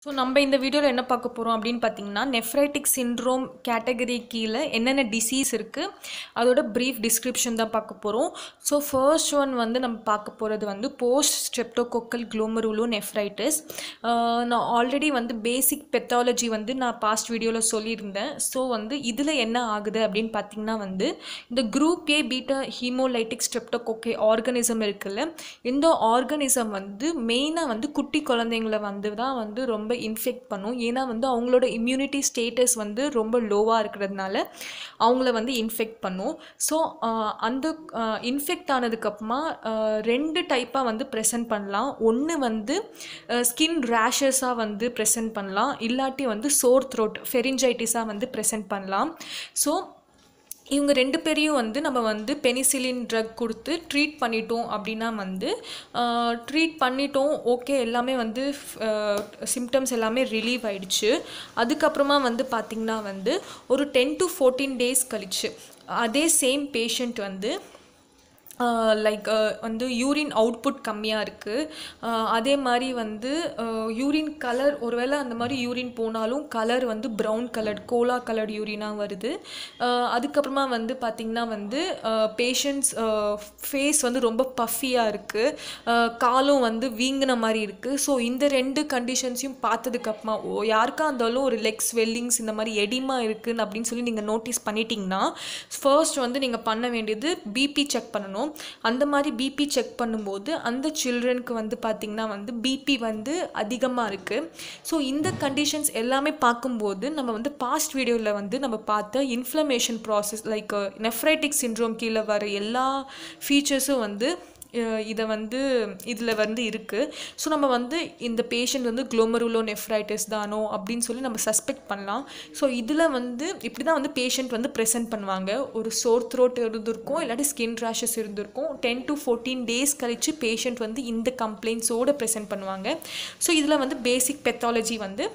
so நம்ம இந்த வீடியோவில் என்ன பார்க்க போகிறோம் அப்படின்னு பார்த்தீங்கன்னா நெஃப்ரைட்டிக் சிண்ட்ரோம் கேட்டகரி கீழே என்னென்ன டிசீஸ் இருக்குது அதோட ப்ரீஃப் டிஸ்கிரிப்ஷன் தான் பார்க்க போகிறோம் ஸோ ஃபர்ஸ்ட் ஒன் வந்து நம்ம பார்க்க போகிறது வந்து போஸ்ட் ஸ்ட்ரெப்டோகோக்கல் குளோமருலோ நெஃப்ரைட்டிஸ் நான் ஆல்ரெடி வந்து பேசிக் பெத்தாலஜி வந்து நான் பாஸ்ட் வீடியோவில் சொல்லியிருந்தேன் ஸோ வந்து இதில் என்ன ஆகுது அப்படின்னு பார்த்தீங்கன்னா வந்து இந்த group A beta haemolytic streptococci organism இருக்குல்ல இந்த ஆர்கனிசம் வந்து மெயினாக வந்து குட்டி குழந்தைங்கள வந்து தான் வந்து ரொம்ப இன்ஃபெக்ட் பண்ணும் ஏன்னா வந்து அவங்களோட இம்யூனிட்டி ஸ்டேட்டஸ் வந்து ரொம்ப லோவாக இருக்கிறதுனால அவங்கள வந்து இன்ஃபெக்ட் பண்ணும் ஸோ அந்த இன்ஃபெக்ட் ஆனதுக்கப்புறமா ரெண்டு டைப்பாக வந்து ப்ரெசென்ட் பண்ணலாம் ஒன்று வந்து ஸ்கின் ரேஷஸாக வந்து ப்ரெசென்ட் பண்ணலாம் இல்லாட்டி வந்து சோர் த்ரோட் ஃபெரிஞ்சைட்டிஸாக வந்து ப்ரெசென்ட் பண்ணலாம் ஸோ இவங்க ரெண்டு பேரையும் வந்து நம்ம வந்து பெனிசிலின் ட்ரக் கொடுத்து ட்ரீட் பண்ணிட்டோம் அப்படின்னா வந்து ட்ரீட் பண்ணிட்டோம் ஓகே எல்லாமே வந்து சிம்டம்ஸ் எல்லாமே ரிலீவ் ஆயிடுச்சு அதுக்கப்புறமா வந்து பார்த்திங்கன்னா வந்து ஒரு டென் டு ஃபோர்டீன் டேஸ் கழிச்சு அதே சேம் பேஷண்ட் வந்து லைக் வந்து யூரின் அவுட்புட் கம்மியாக இருக்குது அதே மாதிரி வந்து யூரின் கலர் ஒருவேளை அந்த மாதிரி யூரின் போனாலும் கலர் வந்து ப்ரௌன் கலர்ட் கோலா கலர்ட் யூரினாக வருது அதுக்கப்புறமா வந்து பார்த்திங்கன்னா வந்து பேஷண்ட்ஸ் ஃபேஸ் வந்து ரொம்ப பஃபியாக இருக்குது காலும் வந்து வீங்கின மாதிரி இருக்குது ஸோ இந்த ரெண்டு கண்டிஷன்ஸையும் பார்த்ததுக்கப்புறமா ஓ யாருக்கா இருந்தாலும் ஒரு லெக் ஸ்வெல்லிங்ஸ் இந்த மாதிரி எடிமா இருக்குன்னு அப்படின்னு சொல்லி நீங்கள் நோட்டீஸ் பண்ணிட்டீங்கன்னா ஃபர்ஸ்ட் வந்து நீங்கள் பண்ண வேண்டியது பிபி செக் பண்ணணும் அந்த மாதிரி பிபி செக் பண்ணும்போது அந்த சில்ட்ரனுக்கு வந்து பார்த்திங்கன்னா வந்து பிபி வந்து அதிகமாக இருக்குது ஸோ இந்த கண்டிஷன்ஸ் எல்லாமே பார்க்கும்போது நம்ம வந்து பாஸ்ட் வீடியோவில் வந்து நம்ம பார்த்த inflammation process like nephritic syndrome கீழே வர எல்லா ஃபீச்சர்ஸும் வந்து இதை வந்து இதில் வந்து இருக்குது ஸோ நம்ம வந்து இந்த பேஷண்ட் வந்து குளோமருலோ நெஃப்ரைட்டிஸ் தானோ அப்படின்னு சொல்லி நம்ம சஸ்பெக்ட் பண்ணலாம் ஸோ இதில் வந்து இப்படி தான் வந்து பேஷண்ட் வந்து ப்ரெசென்ட் பண்ணுவாங்க ஒரு சோர் த்ரோட் இருந்திருக்கும் இல்லாட்டி ஸ்கின் ரேஷஸ் இருந்திருக்கும் டென் டு ஃபோர்டீன் டேஸ் கழித்து பேஷண்ட் வந்து இந்த கம்ப்ளைண்ட்ஸோடு ப்ரெசென்ட் பண்ணுவாங்க ஸோ இதில் வந்து பேசிக் பெத்தாலஜி வந்து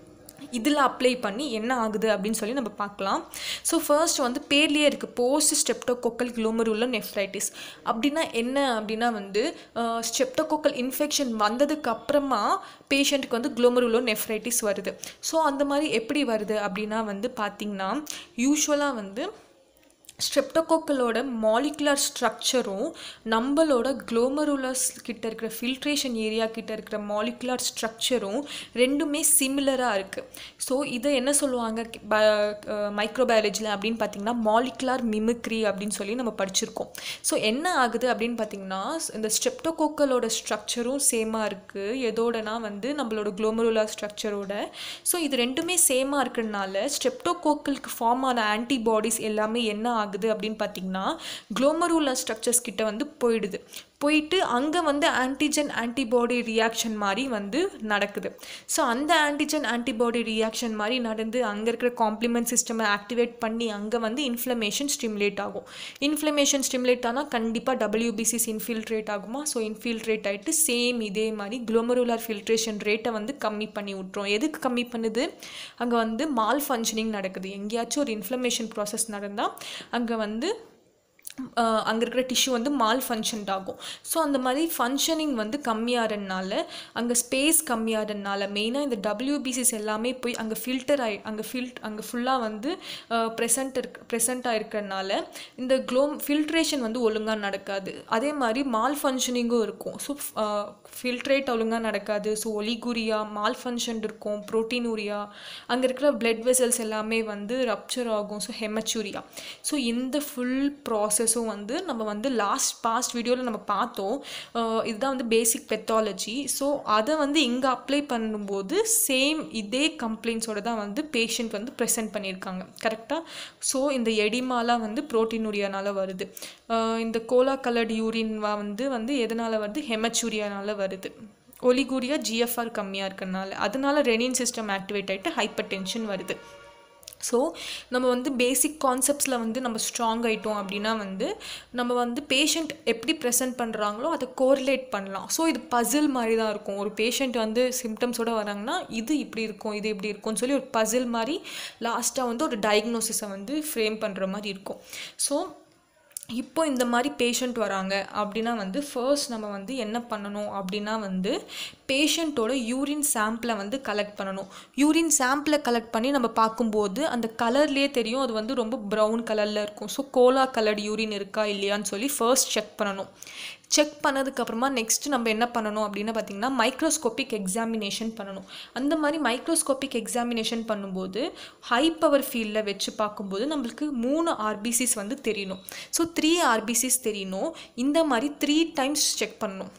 இதில் அப்ளை பண்ணி என்ன ஆகுது அப்படின்னு சொல்லி நம்ம பார்க்கலாம் ஸோ ஃபர்ஸ்ட் வந்து பேர்லேயே இருக்குது போஸ்ட் ஸ்டெப்டோகோக்கல் குளோமருள்ள நெஃப்ரைட்டிஸ் அப்படின்னா என்ன அப்படின்னா வந்து ஸ்டெப்டோகோக்கல் இன்ஃபெக்ஷன் வந்ததுக்கு அப்புறமா பேஷண்ட்டுக்கு வந்து குளோமருள்ள நெஃப்ரைட்டிஸ் வருது ஸோ அந்த மாதிரி எப்படி வருது அப்படின்னா வந்து பார்த்திங்கன்னா யூஸ்வலாக வந்து ஸ்ட்ரெப்டோகோக்கலோட மாலிகுலர் ஸ்ட்ரக்சரும் நம்மளோட குளோமருலஸ் கிட்ட இருக்கிற ஃபில்ட்ரேஷன் ஏரியா கிட்ட இருக்கிற மாலிகுலர் ஸ்ட்ரக்சரும் ரெண்டுமே சிமிலராக இருக்குது ஸோ இதை என்ன சொல்லுவாங்க மைக்ரோபயாலஜியில் அப்படின்னு பார்த்தீங்கன்னா மாலிகுலர் மிமிக்ரி அப்படின்னு சொல்லி நம்ம படிச்சிருக்கோம் ஸோ என்ன ஆகுது அப்படின்னு பார்த்தீங்கன்னா இந்த ஸ்ட்ரெப்டோகோக்கலோட ஸ்ட்ரக்சரும் சேமாக இருக்குது எதோடனா வந்து நம்மளோட குளோமருலர் ஸ்ட்ரக்சரோட ஸோ இது ரெண்டுமே சேமாக இருக்கிறதுனால ஸ்ட்ரெப்டோகோக்கலுக்கு ஃபார்ம் ஆன ஆன்டிபாடிஸ் எல்லாமே என்ன ஆகுது அப்படின்னு பார்த்தீங்கன்னா குளோமருலர் ஸ்ட்ரக்சர்ஸ் கிட்ட வந்து போயிடுது போயிட்டு அங்கே வந்து ஆன்டிஜன் ஆன்டிபாடி ரியாக்ஷன் மாதிரி வந்து நடக்குது ஸோ அந்த ஆன்டிஜன் ஆன்டிபாடி ரியாக்ஷன் மாதிரி நடந்து அங்கே இருக்கிற காம்ப்ளிமெண்ட் சிஸ்டமை ஆக்டிவேட் பண்ணி அங்கே வந்து இன்ஃப்ளமேஷன் ஸ்டிமுலேட் ஆகும் இன்ஃப்ளமேஷன் ஸ்டிமுலேட் ஆனால் கண்டிப்பாக டபிள்யூபிசிஸ் இன்ஃபில்ட்ரேட் ஆகுமா ஸோ இன்ஃபில்ட்ரேட் ஆகிட்டு சேம் இதே மாதிரி குளோமருலர் ஃபில்ட்ரேஷன் ரேட்டை வந்து கம்மி பண்ணி விட்ரும் எதுக்கு கம்மி பண்ணுது அங்கே வந்து மால் ஃபங்க்ஷனிங் நடக்குது எங்கேயாச்சும் ஒரு இன்ஃப்ளமேஷன் ப்ராசஸ் நடந்தால் அங்கே வந்து அங்கே இருக்கிற டிஷ்யூ வந்து மால் ஃபங்க்ஷன்ட் ஆகும் ஸோ அந்த மாதிரி ஃபங்க்ஷனிங் வந்து கம்மியாகிறதுனால அங்கே ஸ்பேஸ் கம்மியாகிறதுனால மெயினாக இந்த டபிள்யூபிசிஸ் எல்லாமே போய் அங்கே ஃபில்டர் ஆகி அங்கே ஃபில்ட் அங்கே ஃபுல்லாக வந்து ப்ரெசண்ட் இருக்கு ப்ரெசண்ட்டாக இருக்கிறதுனால இந்த க்ளோம் ஃபில்ட்ரேஷன் வந்து ஒழுங்காக நடக்காது அதே மாதிரி மால் ஃபங்க்ஷனிங்கும் இருக்கும் ஸோ ஃபில்ட்ரேட் ஒழுங்காக நடக்காது ஸோ ஒலிகுரியா மால் ஃபங்க்ஷன் இருக்கும் ப்ரோட்டீனூரியா அங்கே இருக்கிற பிளட் வெசல்ஸ் எல்லாமே வந்து ரப்சர் ஆகும் ஸோ ஹெமச்சூரியா ஸோ இந்த ஃபுல் ப்ராசஸ் ப்ராசஸும் வந்து நம்ம வந்து லாஸ்ட் பாஸ்ட் வீடியோவில் நம்ம பார்த்தோம் இதுதான் வந்து பேசிக் பெத்தாலஜி ஸோ அதை வந்து இங்கே அப்ளை பண்ணும்போது சேம் இதே கம்ப்ளைண்ட்ஸோட தான் வந்து பேஷண்ட் வந்து ப்ரெசென்ட் பண்ணியிருக்காங்க கரெக்டாக ஸோ இந்த எடிமாலாம் வந்து ப்ரோட்டீனூரியானால் வருது இந்த கோலா கலர்டு யூரின் வந்து வந்து எதனால் வருது ஹெமச்சூரியானால் வருது ஒலிகூரியா ஜிஎஃப்ஆர் கம்மியாக இருக்கிறனால அதனால ரெனின் சிஸ்டம் ஆக்டிவேட் ஆகிட்டு ஹைப்பர் டென்ஷன் வருது ஸோ நம்ம வந்து பேசிக் கான்செப்ட்ஸில் வந்து நம்ம ஸ்ட்ராங் ஆகிட்டோம் அப்படின்னா வந்து நம்ம வந்து பேஷண்ட் எப்படி ப்ரெசென்ட் பண்ணுறாங்களோ அதை கோரிலேட் பண்ணலாம் ஸோ இது பசில் மாதிரி தான் இருக்கும் ஒரு பேஷண்ட் வந்து சிம்டம்ஸோடு வராங்கன்னா இது இப்படி இருக்கும் இது இப்படி இருக்கும்னு சொல்லி ஒரு பசில் மாதிரி லாஸ்ட்டாக வந்து ஒரு டயக்னோசிஸை வந்து ஃப்ரேம் பண்ணுற மாதிரி இருக்கும் ஸோ இப்போ இந்த மாதிரி பேஷண்ட் வராங்க அப்படின்னா வந்து ஃபர்ஸ்ட் நம்ம வந்து என்ன பண்ணணும் அப்படின்னா வந்து பேஷண்ட்டோட யூரின் சாம்பிளை வந்து கலெக்ட் பண்ணணும் யூரின் சாம்பிளை கலெக்ட் பண்ணி நம்ம பார்க்கும்போது அந்த கலர்லேயே தெரியும் அது வந்து ரொம்ப ப்ரௌன் கலரில் இருக்கும் ஸோ கோலா கலர்டு யூரின் இருக்கா இல்லையான்னு சொல்லி ஃபர்ஸ்ட் செக் பண்ணணும் செக் பண்ணதுக்கப்புறமா நெக்ஸ்ட் நம்ம என்ன பண்ணணும் அப்படின்னு பார்த்தீங்கன்னா மைக்ரோஸ்கோபிக் எக்ஸாமினேஷன் பண்ணணும் அந்த மாதிரி மைக்ரோஸ்கோபிக் எக்ஸாமினேஷன் பண்ணும்போது ஹை பவர் ஃபீல்டில் வச்சு பார்க்கும்போது நம்மளுக்கு மூணு ஆர்பிசிஸ் வந்து தெரியணும் ஸோ த்ரீ ஆர்பிசிஸ் தெரியணும் இந்த மாதிரி த்ரீ டைம்ஸ் செக் பண்ணணும்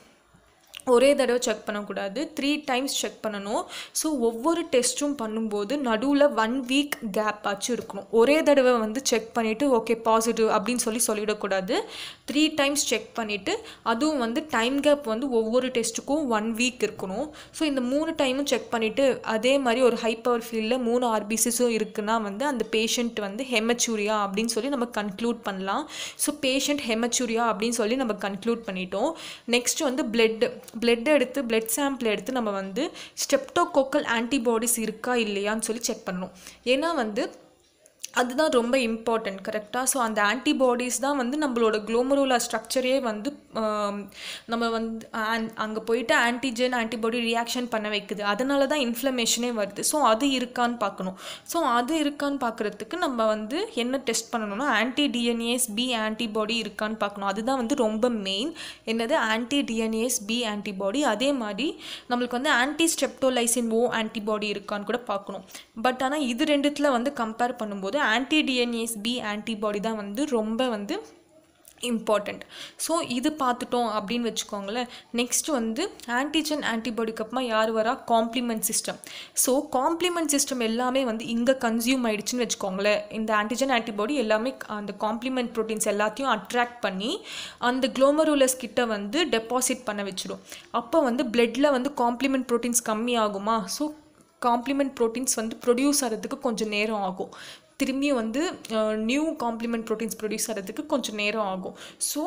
ஒரே தடவை செக் பண்ணக்கூடாது த்ரீ டைம்ஸ் செக் பண்ணணும் ஸோ ஒவ்வொரு டெஸ்ட்டும் பண்ணும்போது நடுவில் ஒன் வீக் கேப் ஆச்சு இருக்கணும் ஒரே தடவை வந்து செக் பண்ணிவிட்டு ஓகே பாசிட்டிவ் அப்படின்னு சொல்லி சொல்லிடக்கூடாது த்ரீ டைம்ஸ் செக் பண்ணிவிட்டு அதுவும் வந்து டைம் கேப் வந்து ஒவ்வொரு டெஸ்ட்டுக்கும் ஒன் வீக் இருக்கணும் ஸோ இந்த மூணு டைமும் செக் பண்ணிவிட்டு அதே மாதிரி ஒரு ஹை பவர் ஃபீல்டில் மூணு ஆர்பிசிஸும் இருக்குன்னா வந்து அந்த பேஷண்ட் வந்து ஹெமச்சூரியா அப்படின்னு சொல்லி நம்ம கன்க்ளூட் பண்ணலாம் ஸோ பேஷண்ட் ஹெமச்சூரியா அப்படின்னு சொல்லி நம்ம கன்க்ளூட் பண்ணிட்டோம் நெக்ஸ்ட் வந்து பிளட் பிளட் எடுத்து பிளட் சாம்பிள் எடுத்து நம்ம வந்து ஸ்டெப்டோகோக்கல் ஆன்டிபாடிஸ் இருக்கா இல்லையான்னு சொல்லி செக் பண்ணணும் ஏன்னா வந்து அதுதான் ரொம்ப இம்பார்ட்டன்ட் கரெக்டாக ஸோ அந்த ஆன்டிபாடிஸ் தான் வந்து நம்மளோட குளோமரோலா ஸ்ட்ரக்சரே வந்து ஆம், நம்ம வந்து அங்கே போயிட்டு ஆன்டிஜென் ஆன்டிபாடி ரியாக்ஷன் பண்ண வைக்குது அதனால தான் இன்ஃப்ளமேஷனே வருது ஸோ அது இருக்கான்னு பார்க்கணும் ஸோ அது இருக்கான்னு பார்க்குறதுக்கு நம்ம வந்து என்ன டெஸ்ட் பண்ணணும்னா ஆன்டி டிஎன்ஏஸ் பி ஆன்டிபாடி இருக்கான்னு பார்க்கணும் அதுதான் வந்து ரொம்ப மெயின் என்னது ஆன்டி டிஎன்ஏஸ் பி ஆன்டிபாடி அதே மாதிரி நம்மளுக்கு வந்து ஆன்டி ஸ்டெப்டோலைசின் ஓ ஆன்டிபாடி இருக்கான்னு கூட பார்க்கணும் பட் ஆனால் இது ரெண்டுத்தில் வந்து கம்பேர் பண்ணும்போது ஆன்டி டிஎன்ஏஸ் பி ஆன்டிபாடி தான் வந்து ரொம்ப வந்து இம்பார்ட்டண்ட் ஸோ இது பார்த்துட்டோம் அப்படின்னு வச்சுக்கோங்களேன் நெக்ஸ்ட் வந்து ஆன்டிஜன் ஆன்டிபாடிக்கு அப்புறமா யார் வரா complement system so complement system எல்லாமே வந்து இங்கே கன்சியூம் ஆயிடுச்சுன்னு வச்சுக்கோங்களேன் இந்த ஆன்டிஜன் ஆன்டிபாடி எல்லாமே அந்த காம்ப்ளிமெண்ட் ப்ரோட்டீன்ஸ் எல்லாத்தையும் அட்ராக்ட் பண்ணி அந்த குளோமருலஸ் கிட்ட வந்து டெபாசிட் பண்ண வச்சிடும் அப்போ வந்து பிளட்டில் வந்து காம்ப்ளிமெண்ட் ப்ரோட்டீன்ஸ் கம்மி ஆகுமா ஸோ காம்ப்ளிமெண்ட் ப்ரோட்டீன்ஸ் வந்து ப்ரொடியூஸ் ஆகிறதுக்கு கொஞ்சம் நேரம் ஆகும் திரும்பியும் வந்து நியூ காம்ப்ளிமெண்ட் ப்ரோட்டீன்ஸ் ப்ரொடியூஸ் ஆகிறதுக்கு கொஞ்சம் நேரம் ஆகும் ஸோ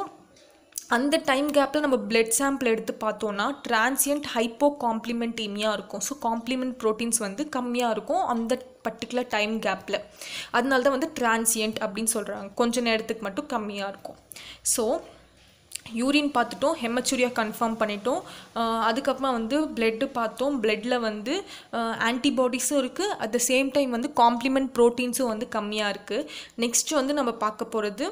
அந்த டைம் கேப்பில் நம்ம பிளட் சாம்பிள் எடுத்து பார்த்தோன்னா டிரான்சியன்ட் ஹைப்போ காம்ப்ளிமெண்டீமியாக இருக்கும் ஸோ காம்ப்ளிமெண்ட் ப்ரோட்டீன்ஸ் வந்து கம்மியாக இருக்கும் அந்த பர்டிகுலர் டைம் கேப்பில் அதனால தான் வந்து டிரான்சியன்ட் அப்படின்னு சொல்கிறாங்க கொஞ்ச நேரத்துக்கு மட்டும் கம்மியாக இருக்கும் ஸோ யூரின் பார்த்துட்டோம் ஹெமச்சூரியா கன்ஃபார்ம் பண்ணிட்டோம் ஆஹ் அதுக்கப்புறமா வந்து பிளட்டு பார்த்தோம் பிளட்டில் வந்து ஆன்டிபாடிஸும் இருக்குது அட் த சேம் டைம் வந்து காம்ப்ளிமெண்ட் ப்ரோட்டீன்ஸும் வந்து கம்மியாக இருக்குது நெக்ஸ்ட் வந்து நம்ம பார்க்க போகிறது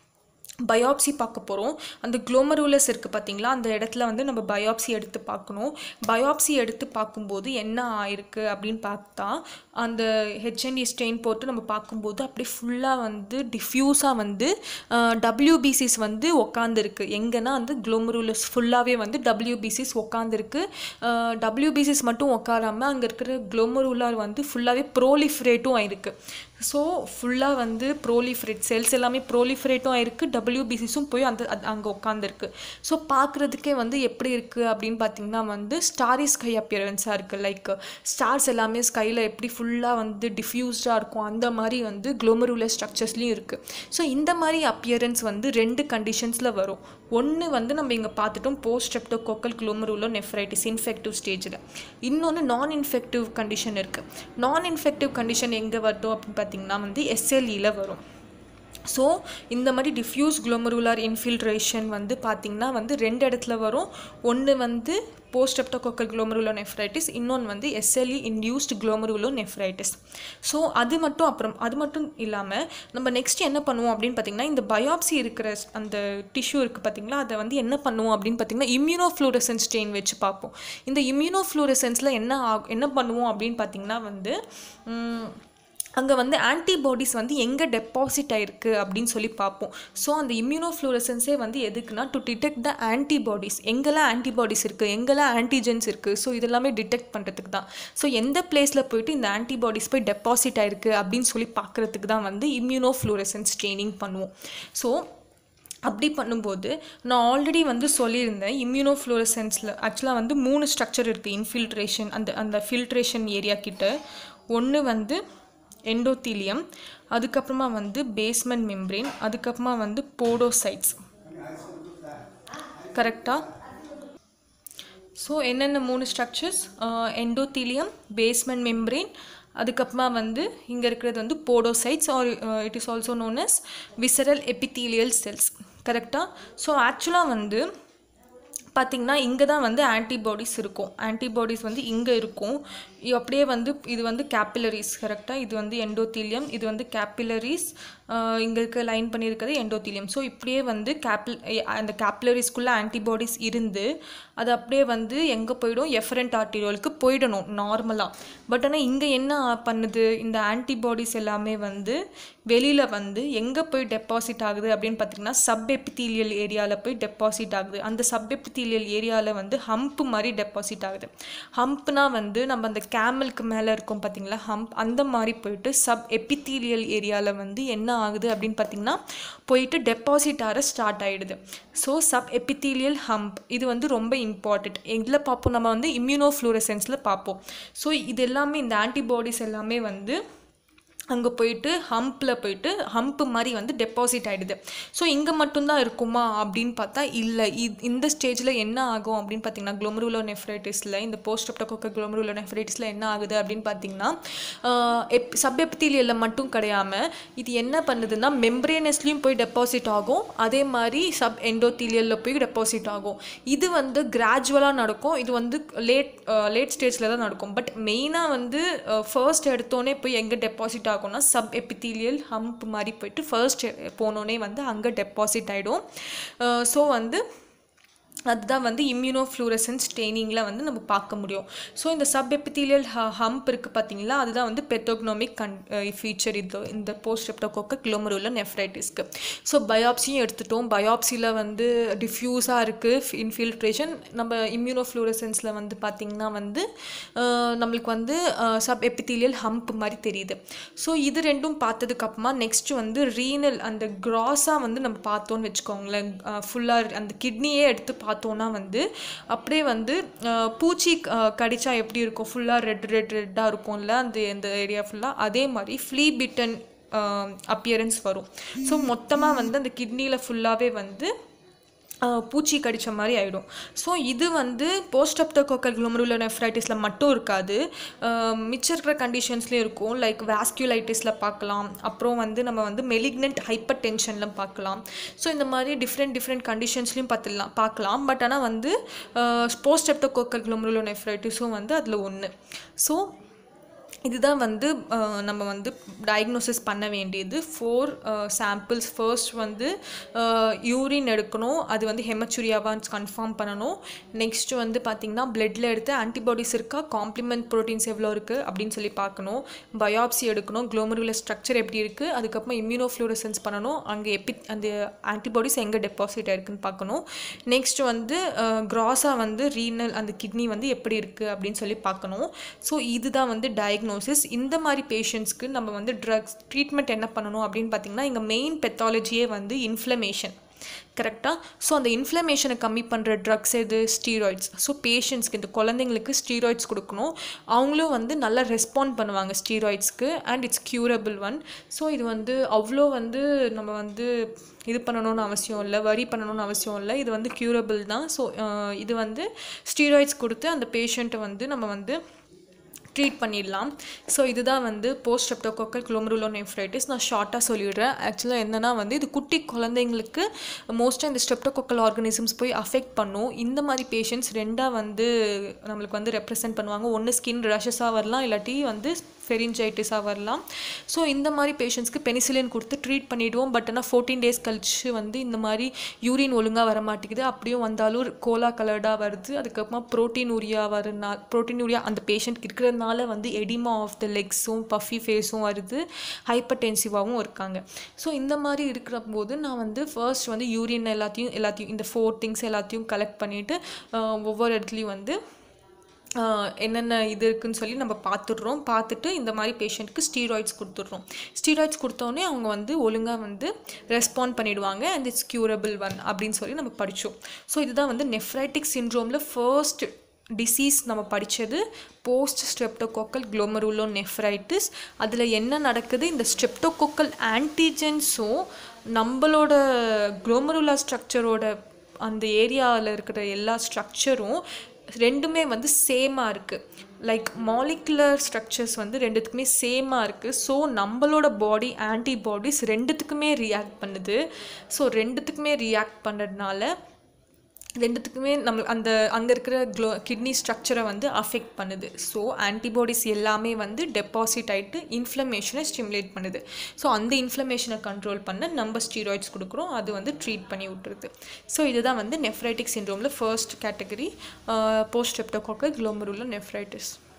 பயாப்சி பார்க்க போகிறோம் அந்த குளோமரூலஸ் இருக்குது பார்த்தீங்களா அந்த இடத்துல வந்து நம்ம பயாப்சி எடுத்து பார்க்கணும் பயாப்சி எடுத்து பார்க்கும்போது என்ன ஆயிருக்கு அப்படின்னு பார்த்தா அந்த ஹெச்என்டி ஸ்டெயின் போட்டு நம்ம பார்க்கும்போது அப்படியே ஃபுல்லாக வந்து டிஃப்யூஸாக வந்து டபிள்யூபிசிஸ் வந்து உக்காந்துருக்கு எங்கன்னா வந்து குளோமரூலஸ் ஃபுல்லாகவே வந்து டபிள்யூபிசிஸ் உக்காந்துருக்கு டபிள்யூபிசிஸ் மட்டும் உட்காராம அங்கே இருக்கிற குளோமரூலார் வந்து ஃபுல்லாகவே ப்ரோலிஃப்ரேட்டும் ஆயிருக்கு ஸோ ஃபுல்லாக வந்து ப்ரோலிஃப்ரேட் செல்ஸ் எல்லாமே ப்ரோலிஃப்ரேட்டும் ஆயிருக்கு டபிள்யூபிசிஸும் போய் அந்த அங்கே உட்காந்துருக்கு ஸோ பார்க்குறதுக்கே வந்து எப்படி இருக்குது அப்படின்னு பார்த்தீங்கன்னா வந்து ஸ்டாரி ஸ்கை அப்பியரன்ஸாக இருக்குது லைக் ஸ்டார்ஸ் எல்லாமே ஸ்கையில் எப்படி ஃபுல்லாக வந்து டிஃப்யூஸ்டாக இருக்கும் அந்த மாதிரி வந்து குளோமருலர் ஸ்ட்ரக்சர்ஸ்லையும் இருக்குது ஸோ இந்த மாதிரி அப்பியரன்ஸ் வந்து ரெண்டு கண்டிஷன்ஸில் வரும் ஒன்று வந்து நம்ம இங்கே பார்த்துட்டோம் post streptococcal glomerulonephritis infective ஸ்டேஜில் இன்னொன்று நான் இன்ஃபெக்டிவ் கண்டிஷன் இருக்குது நான் இன்ஃபெக்டிவ் கண்டிஷன் எங்கே வருதோ அப்படின்னு பார்த்தீங்கன்னா வந்து எஸ்எல்இயில் வரும் ஸோ இந்த மாதிரி டிஃப்யூஸ் குளோமருலார் இன்ஃபில்ட்ரேஷன் வந்து பார்த்திங்கன்னா வந்து ரெண்டு இடத்துல வரும் ஒன்று வந்து போஸ்ட் ஸ்ட்ரெப்டோகோக்கல் குளோமருலோ நெஃப்ரைட்டிஸ் இன்னொன்று வந்து SLE induced glomerulonephritis so அது மட்டும் அப்புறம் அது மட்டும் இல்லாமல் நம்ம நெக்ஸ்ட் என்ன பண்ணுவோம் அப்படின்னு பார்த்தீங்கன்னா இந்த பயாப்சி இருக்கிற அந்த டிஷ்யூ இருக்குது பார்த்தீங்களா அதை வந்து என்ன பண்ணுவோம் அப்படின்னு பார்த்தீங்கன்னா இம்யூனோஃப்ளூரசன்ஸ் ஸ்டெயின் வச்சு பார்ப்போம் இந்த இம்யூனோஃப்ளூரசன்ஸில் என்ன ஆகும் என்ன பண்ணுவோம் அப்படின்னு பார்த்தீங்கன்னா வந்து ம், அங்கே வந்து ஆன்டிபாடிஸ் வந்து எங்கே டெபாசிட் ஆயிருக்கு அப்படின்னு சொல்லி பார்ப்போம் ஸோ அந்த இம்யூனோஃப்ளூரசன்ஸே வந்து எதுக்குன்னா டு டிடெக்ட் த ஆன்டிபாடிஸ் எங்கெல்லாம் ஆன்டிபாடிஸ் இருக்குது எங்கெல்லாம் ஆன்டிஜென்ஸ் இருக்குது ஸோ இதெல்லாமே டிடெக்ட் பண்ணுறதுக்கு தான் ஸோ எந்த பிளேஸில் போயிட்டு இந்த ஆன்டிபாடிஸ் போய் டெபாசிட் ஆயிருக்கு அப்படின்னு சொல்லி பார்க்குறதுக்கு தான் வந்து இம்யூனோஃப்ளூரசன்ஸ் ட்ரைனிங் பண்ணுவோம் ஸோ அப்படி பண்ணும்போது நான் ஆல்ரெடி வந்து சொல்லியிருந்தேன் இம்யூனோஃப்ளூரசன்ஸில் ஆக்சுவலாக வந்து மூணு ஸ்ட்ரக்சர் இருக்குது இன்ஃபில்ட்ரேஷன் அந்த அந்த ஃபில்ட்ரேஷன் ஏரியா கிட்ட ஒன்று வந்து எண்டோத்தீலியம் அதுக்கப்புறமா வந்து பேஸ்மெண்ட் மெம்ப்ரேன் அதுக்கப்புறமா வந்து போடோசைட்ஸ் கரெக்டாக ஸோ என்னென்ன மூணு ஸ்ட்ரக்சர்ஸ் எண்டோத்தீலியம் பேஸ்மெண்ட் மெம்ப்ரேன் அதுக்கப்புறமா வந்து இங்கே இருக்கிறது வந்து podocytes are it is also known as visceral epithelial cells கரெக்டாக ஸோ ஆக்சுவலாக வந்து பார்த்திங்கன்னா இங்கே தான் வந்து ஆன்டிபாடிஸ் இருக்கும் ஆன்டிபாடிஸ் வந்து இங்கே இருக்கும் இ- அப்படியே வந்து இது வந்து கேப்பிலரிஸ் கரெக்டாக இது வந்து எண்டோத்தீலியம் இது வந்து கேப்பிலரிஸ் இங்கே இருக்க லைன் பண்ணியிருக்கிறது எண்டோத்தீலியம் ஸோ இப்படியே வந்து கேப்பில் அந்த கேப்பிலரிஸ்குள்ளே ஆன்டிபாடிஸ் இருந்து அது அப்படியே வந்து எங்கே போயிடும் எஃபரண்ட் ஆர்டிரியோலுக்கு போயிடணும் நார்மலாக பட் ஆனால் இங்கே என்ன பண்ணுது இந்த ஆன்டிபாடிஸ் எல்லாமே வந்து வெளியில் வந்து எங்கே போய் டெபாசிட் ஆகுது அப்படின்னு பார்த்தீங்கன்னா சப் எபித்தீலியல் ஏரியாவில் போய் டெபாசிட் ஆகுது அந்த சப் எபித்தீலியல் ஏரியாவில் வந்து ஹம்ப் மாதிரி டெபாசிட் ஆகுது ஹம்ப்னா வந்து நம்ம அந்த கேமலுக்கு மேலே இருக்கும் பார்த்தீங்களா ஹம்ப் அந்த மாதிரி போயிட்டு சப் எபித்தீலியல் ஏரியாவில் வந்து என்ன ஆகுது அப்படின்னு பார்த்தீங்கன்னா போயிட்டு டெபாசிட் ஆக ஸ்டார்ட் ஆகிடுது ஸோ சப் எபித்தீலியல் ஹம்ப் இது வந்து ரொம்ப இம்பார்ட்டண்ட் எதில் பார்ப்போம் நம்ம வந்து இம்யூனோஃப்ளூரசன்ஸில் பார்ப்போம் ஸோ இது எல்லாமே இந்த ஆன்டிபாடிஸ் எல்லாமே வந்து அங்கே போயிட்டு ஹம்பில் போயிட்டு ஹம்ப் மாதிரி வந்து டெபாசிட் ஆகிடுது ஸோ இங்கே மட்டும்தான் இருக்குமா அப்படின்னு பார்த்தா இல்லை இந்த ஸ்டேஜில் என்ன ஆகும் அப்படின்னு பார்த்தீங்கன்னா குளோமருலோ நெஃப்ரைட்டிஸில் இந்த போஸ்ட் அப்டோகோக்க குளோமருலோ நெஃப்ரைட்டிஸில் என்ன ஆகுது அப்படின்னு பார்த்தீங்கன்னா எப் சப் எபித்தீலியலில் மட்டும் கிடையாமல் இது என்ன பண்ணுதுன்னா மெம்ப்ரேனஸ்லேயும் போய் டெபாசிட் ஆகும் அதே மாதிரி சப் எண்டோத்தீலியலில் போய் டெபாசிட் ஆகும் இது வந்து கிராஜுவலாக நடக்கும் இது வந்து லேட் லேட் ஸ்டேஜில் தான் நடக்கும் பட் மெயினாக வந்து ஃபர்ஸ்ட் எடுத்தோடனே போய் எங்கே டெபாசிட் ஆகும்னா சப் எபித்தீலியல் ஹம்ப் மாதிரி போயிட்டு ஃபர்ஸ்ட் போனோடனே வந்து அங்கே டெபாசிட் ஆகிடும் ஸோ வந்து அதுதான் வந்து இம்யூனோஃப்ளூரசன்ஸ் ஸ்டெய்னிங்கில் வந்து நம்ம பார்க்க முடியும் ஸோ இந்த சப் எபித்தீலியல் ஹம்ப் இருக்குது பார்த்தீங்களா அதுதான் வந்து பெத்தோக்னோமிக் கன் ஃபீச்சர் இது இந்த போஸ்ட் எப்டோகோக்க கிளோமருல நெஃப்ரைட்டிஸ்க்கு ஸோ பயாப்சியும் எடுத்துட்டோம் பயாப்சியில் வந்து டிஃப்யூஸாக இருக்குது இன்ஃபில்ட்ரேஷன் நம்ம இம்யூனோஃப்ளூரசன்ஸில் வந்து பார்த்திங்கன்னா வந்து அஹ், நம்மளுக்கு வந்து சப் எபித்தீலியல் ஹம்ப் மாதிரி தெரியுது ஸோ இது ரெண்டும் பார்த்ததுக்கப்புறமா நெக்ஸ்ட் வந்து ரீனல் அந்த கிராஸாக வந்து நம்ம பார்த்தோன்னு வச்சுக்கோங்களேன் ஃபுல்லாக அந்த கிட்னியே எடுத்து பார்த்தோன்னா வந்து அப்படியே வந்து அஹ், பூச்சி அஹ், கடிச்சா எப்படி இருக்கும் ஃபுல்லாக ரெட் ரெட் ரெட்டாக இருக்கும்ல அந்த இந்த ஏரியா ஃபுல்லாக அதே மாதிரி ஃப்ளீ பிட்டன் அப்பியரன்ஸ் வரும் ஸோ மொத்தமாக வந்து அந்த கிட்னியில் ஃபுல்லாகவே வந்து ஆஹ் பூச்சி கடிச்ச மாதிரி ஆகிடும் ஸோ இது வந்து போஸ்ட் அப்டோகோக்கல் குளோமருல நெஃப்ரைட்டிஸில் மட்டும் இருக்காது ஆஹ் மிச்சம் இருக்கிற கண்டிஷன்ஸ்லேயும் இருக்கும் லைக் வாஸ்குலைட்டிஸில் பார்க்கலாம் அப்புறம் வந்து நம்ம வந்து மெலிக்னன்ட் ஹைப்பர் டென்ஷனில் பார்க்கலாம் ஸோ இந்த மாதிரி டிஃப்ரெண்ட் டிஃப்ரெண்ட் கண்டிஷன்ஸ்லையும் பார்த்துலாம் பார்க்கலாம் பட் ஆனால் வந்து போஸ்ட் அப்டோகோக்கல் குளோமருல நெஃப்ரைட்டிஸும் வந்து அதில் ஒன்று ஸோ இதுதான் வந்து அஹ், நம்ம வந்து டயக்னோசிஸ் பண்ண வேண்டியது ஃபோர் சாம்பிள்ஸ் ஃபர்ஸ்ட் வந்து யூரின் எடுக்கணும் அது வந்து ஹெமச்சுரியாவான்னு கன்ஃபார்ம் பண்ணணும் நெக்ஸ்ட் வந்து பார்த்திங்கன்னா பிளட்டில் எடுத்து ஆன்டிபாடிஸ் இருக்கா காம்ப்ளிமெண்ட் ப்ரோட்டீன்ஸ் எவ்வளோ இருக்குது அப்படின்னு சொல்லி பார்க்கணும் பயாப்சி எடுக்கணும் குளோமருல ஸ்ட்ரக்சர் எப்படி இருக்குது அதுக்கப்புறம் இம்யூனோஃப்ளூரசன்ஸ் பண்ணணும் அங்கே எப்பி அந்த ஆன்டிபாடிஸ் எங்கே டெபாசிட் ஆயிருக்குன்னு பார்க்கணும் நெக்ஸ்ட் வந்து கிராஸாக வந்து ரீனல் அந்த கிட்னி வந்து எப்படி இருக்குது அப்படின்னு சொல்லி பார்க்கணும் ஸோ இதுதான் வந்து டயக்னோசிஸ் இந்த மாதிரி பேஷண்ட்ஸ்க்கு நம்ம வந்து ட்ரக்ஸ் ட்ரீட்மெண்ட் என்ன பண்ணணும் அப்படின்னு பார்த்தீங்கன்னா இங்கே மெயின் பெத்தாலஜியே வந்து இன்ஃப்ளமேஷன் கரெக்டாக ஸோ அந்த இன்ஃப்ளமேஷனை கம்மி பண்ணுற ட்ரக்ஸ் எது ஸ்டீராய்ட்ஸ் ஸோ பேஷண்ட்ஸ்க்கு இந்த குழந்தைங்களுக்கு ஸ்டீராய்ட்ஸ் கொடுக்கணும் அவங்களும் வந்து நல்லா ரெஸ்பாண்ட் பண்ணுவாங்க ஸ்டீராய்ட்ஸ்க்கு and it's curable one so இது வந்து அவ்வளோ வந்து நம்ம வந்து இது பண்ணணும்னு அவசியம் இல்லை வரி பண்ணணும்னு அவசியம் இல்லை இது வந்து க்யூரபிள் தான் ஸோ இது வந்து ஸ்டீராய்ட்ஸ் கொடுத்து அந்த பேஷண்ட்டை வந்து நம்ம வந்து ட்ரீட் பண்ணிடலாம் ஸோ இதுதான் வந்து போஸ்ட் ஸ்ட்ரெப்டோகோக்கல் குளோமருலோ நெஃப்ரைட்டிஸ் நான் ஷார்ட்டாக சொல்லிடுறேன் ஆக்சுவலாக என்னன்னா வந்து இது குட்டி குழந்தைங்களுக்கு மோஸ்ட்டாக இந்த ஸ்ட்ரெப்டோகோக்கல் ஆர்கனிசம்ஸ் போய் அஃபெக்ட் பண்ணும் இந்த மாதிரி பேஷண்ட்ஸ் ரெண்டாக வந்து நம்மளுக்கு வந்து ரெப்ரசென்ட் பண்ணுவாங்க ஒன்று ஸ்கின் ரஷஸாக வரலாம் இல்லாட்டி வந்து ஃபெரிஞ்சைட்டிஸாக வரலாம் ஸோ இந்த மாதிரி பேஷண்ட்ஸ்க்கு பெனிசிலின் கொடுத்து ட்ரீட் பண்ணிவிடுவோம் பட் ஆனால் ஃபோர்டீன் டேஸ் கழிச்சு வந்து இந்த மாதிரி யூரின் ஒழுங்காக வர மாட்டேங்குது அப்படியும் வந்தாலும் கோலா கலர்டாக வருது அதுக்கப்புறமா ப்ரோட்டீன் உரியா வரனா ப்ரோட்டீன் உரியா அந்த பேஷண்ட் இருக்கிறதுனால வந்து எடிமா ஆஃப் த லெக்ஸும் பஃபி ஃபேஸும் வருது ஹைப்பர் டென்சிவாகவும் இருக்காங்க ஸோ இந்த மாதிரி இருக்கிற போது நான் வந்து ஃபர்ஸ்ட் வந்து யூரின் எல்லாத்தையும் எல்லாத்தையும் இந்த ஃபோர் திங்ஸ் எல்லாத்தையும் கலெக்ட் பண்ணிவிட்டு ஒவ்வொரு இடத்துலையும் வந்து ஆஹ் என்னென்ன இது இருக்குன்னு சொல்லி நம்ம பார்த்துடுறோம் பார்த்துட்டு இந்த மாதிரி பேஷண்ட்க்கு ஸ்டீராய்ட்ஸ் கொடுத்துட்றோம் ஸ்டீராய்ட்ஸ் கொடுத்தோன்னே அவங்க வந்து ஒழுங்காக வந்து ரெஸ்பாண்ட் பண்ணிடுவாங்க அண்ட் இட்ஸ் க்யூரபிள் ஒன் அப்படின்னு சொல்லி நம்ம படித்தோம் ஸோ இதுதான் வந்து நெஃப்ரைட்டிக் சின்ட்ரோமில் ஃபர்ஸ்ட் டிசீஸ் நம்ம படித்தது போஸ்ட் ஸ்ட்ரெப்டோகோக்கல் குளோமருலோ நெஃப்ரைட்டிஸ் அதில் என்ன நடக்குது இந்த ஸ்ட்ரெப்டோகோக்கல் ஆன்டிஜென்ஸும் நம்மளோட குளோமருலா ஸ்ட்ரக்சரோட அந்த ஏரியாவில் இருக்கிற எல்லா ஸ்ட்ரக்சரும் ரெண்டுமே வந்து சேமாக இருக்குது லைக் மாலிகுலர் ஸ்ட்ரக்சர்ஸ் வந்து ரெண்டுத்துக்குமே சேமாக இருக்குது ஸோ நம்மளோட பாடி ஆன்டிபாடிஸ் ரெண்டுத்துக்குமே ரியாக்ட் பண்ணுது ஸோ ரெண்டுத்துக்குமே ரியாக்ட் பண்ணுறதுனால ரெண்டுத்துக்குமே நம்ம அந்த அங்கே இருக்கிற க்ளோ கிட்னி ஸ்ட்ரக்சரை வந்து அஃபெக்ட் பண்ணுது ஸோ ஆன்டிபாடிஸ் எல்லாமே வந்து டெபாசிட் ஆகிட்டு இன்ஃப்ளமேஷனை ஸ்டிமுலேட் பண்ணுது ஸோ அந்த இன்ஃப்ளமேஷனை கண்ட்ரோல் பண்ண நம்ம ஸ்டீராய்ட்ஸ் கொடுக்குறோம் அது வந்து ட்ரீட் பண்ணி விட்டுருது ஸோ இதுதான் வந்து நெஃப்ரைட்டிக் சிண்ட்ரோமில் first category post streptococcal குளோமருல nephritis